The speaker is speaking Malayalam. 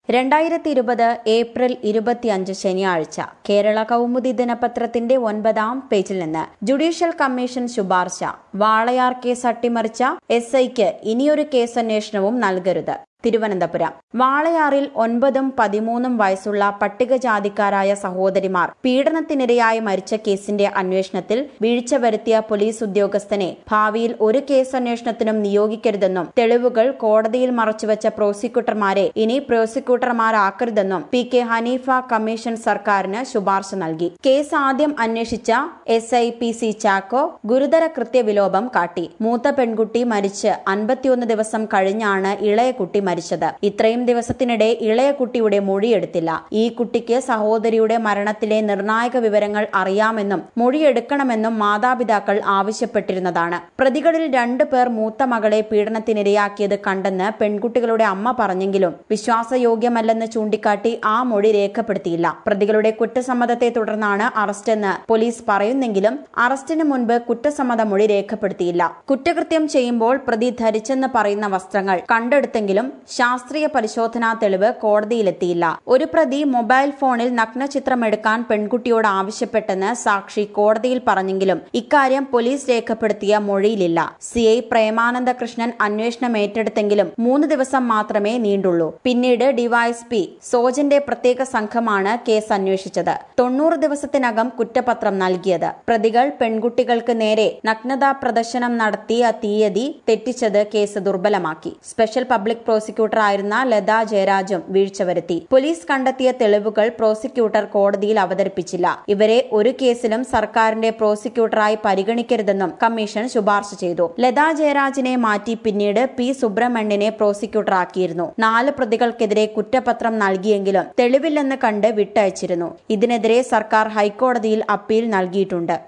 രണ്ടായിരത്തി ഇരുപത് ഏപ്രിൽ ഇരുപത്തിയഞ്ച് ശനിയാഴ്ച കേരള കൗമുദി ദിനപത്രത്തിന്റെ ഒൻപതാം പേജിൽ നിന്ന് ജുഡീഷ്യൽ കമ്മീഷൻ ശുപാർശ വാളയാർ കേസ് അട്ടിമറിച്ച എസ് ഐക്ക് ഇനിയൊരു കേസന്വേഷണവും നൽകരുത് തിരുവനന്തപുരം വാളയാറിൽ ഒൻപതും പതിമൂന്നും വയസ്സുള്ള പട്ടികജാതിക്കാരായ സഹോദരിമാർ പീഡനത്തിനിരയായി മരിച്ച കേസിന്റെ അന്വേഷണത്തിൽ വീഴ്ച വരുത്തിയ പോലീസ് ഉദ്യോഗസ്ഥനെ ഭാവിയിൽ ഒരു കേസന്വേഷണത്തിനും നിയോഗിക്കരുതെന്നും തെളിവുകൾ കോടതിയിൽ മറച്ചുവെച്ച പ്രോസിക്യൂട്ടർമാരെ ഇനി പ്രോസിക്യൂട്ടർമാരാക്കരുതെന്നും പി കെ ഹനീഫ കമ്മീഷൻ സർക്കാരിന് ശുപാർശ നൽകി കേസ് ആദ്യം അന്വേഷിച്ച S I P C Chacko ഗുരുതര കൃത്യവിലോപം കാട്ടി മൂത്ത പെൺകുട്ടി മരിച്ച് അൻപത്തിയൊന്ന് ദിവസം കഴിഞ്ഞാണ് ഇളയ കുട്ടി മരിച്ചത് ഇത്രയും ദിവസത്തിനിടെ ഇളയ കുട്ടിയുടെ മൊഴിയെടുത്തില്ല ഈ കുട്ടിക്ക് സഹോദരിയുടെ മരണത്തിലെ നിർണായക വിവരങ്ങൾ അറിയാമെന്നും മൊഴിയെടുക്കണമെന്നും മാതാപിതാക്കൾ ആവശ്യപ്പെട്ടിരുന്നതാണ് പ്രതികളിൽ രണ്ടു പേർ മൂത്ത മകളെ പീഡനത്തിനിരയാക്കിയത് കണ്ടെന്ന് പെൺകുട്ടികളുടെ അമ്മ പറഞ്ഞെങ്കിലും വിശ്വാസയോഗ്യമല്ലെന്ന് ചൂണ്ടിക്കാട്ടി ആ മൊഴി രേഖപ്പെടുത്തിയില്ല പ്രതികളുടെ കുറ്റസമ്മതത്തെ തുടർന്നാണ് അറസ്റ്റെന്ന് പോലീസ് പറയുന്നെങ്കിലും അറസ്റ്റിന് മുൻപ് കുറ്റസമ്മത മൊഴി രേഖപ്പെടുത്തിയില്ല കുറ്റകൃത്യം ചെയ്യുമ്പോൾ പ്രതി ധരിച്ചെന്ന് പറയുന്ന വസ്ത്രങ്ങൾ കണ്ടെടുത്തെങ്കിലും ശാസ്ത്രീയ പരിശോധനാ തെളിവ് കോടതിയിലെത്തിയില്ല ഒരു പ്രതി മൊബൈൽ ഫോണിൽ നഗ്നചിത്രമെടുക്കാൻ പെൺകുട്ടിയോട് ആവശ്യപ്പെട്ടെന്ന് സാക്ഷി കോടതിയിൽ പറഞ്ഞെങ്കിലും ഇക്കാര്യം പോലീസ് രേഖപ്പെടുത്തിയ മൊഴിയിലില്ല സി ഐ പ്രേമാനന്ദ കൃഷ്ണൻ അന്വേഷണം ഏറ്റെടുത്തെങ്കിലും മൂന്ന് ദിവസം മാത്രമേ നീണ്ടുള്ളൂ പിന്നീട് ഡിവൈഎസ്പി സോജന്റെ പ്രത്യേക സംഘമാണ് കേസ് അന്വേഷിച്ചത് തൊണ്ണൂറ് ദിവസത്തിനകം കുറ്റപത്രം നൽകിയത് പ്രതികൾ പെൺകുട്ടികൾക്ക് നേരെ നഗ്നതാ പ്രദർശനം നടത്തിയ തീയതി തെറ്റിച്ചത് കേസ് ദുർബലമാക്കി സ്പെഷ്യൽ പബ്ലിക് പ്രോസിക്യൂട്ടർ ആയിരുന്ന ലതാ ജയരാജും വീഴ്ച വരുത്തി പോലീസ് കണ്ടെത്തിയ തെളിവുകൾ പ്രോസിക്യൂട്ടർ കോടതിയിൽ അവതരിപ്പിച്ചില്ല ഇവരെ ഒരു കേസിലും സർക്കാരിന്റെ പ്രോസിക്യൂട്ടറായി പരിഗണിക്കരുതെന്നും കമ്മീഷൻ ശുപാർശ ചെയ്തു ലതാ ജയരാജിനെ മാറ്റി പിന്നീട് പി സുബ്രഹ്മണ്യനെ പ്രോസിക്യൂട്ടറാക്കിയിരുന്നു നാല് പ്രതികൾക്കെതിരെ കുറ്റപത്രം നൽകിയെങ്കിലും തെളിവില്ലെന്ന് കണ്ട് വിട്ടയച്ചിരുന്നു ഇതിനെതിരെ സർക്കാർ ഹൈക്കോടതിയിൽ അപ്പീൽ നൽകിയിട്ടുണ്ട്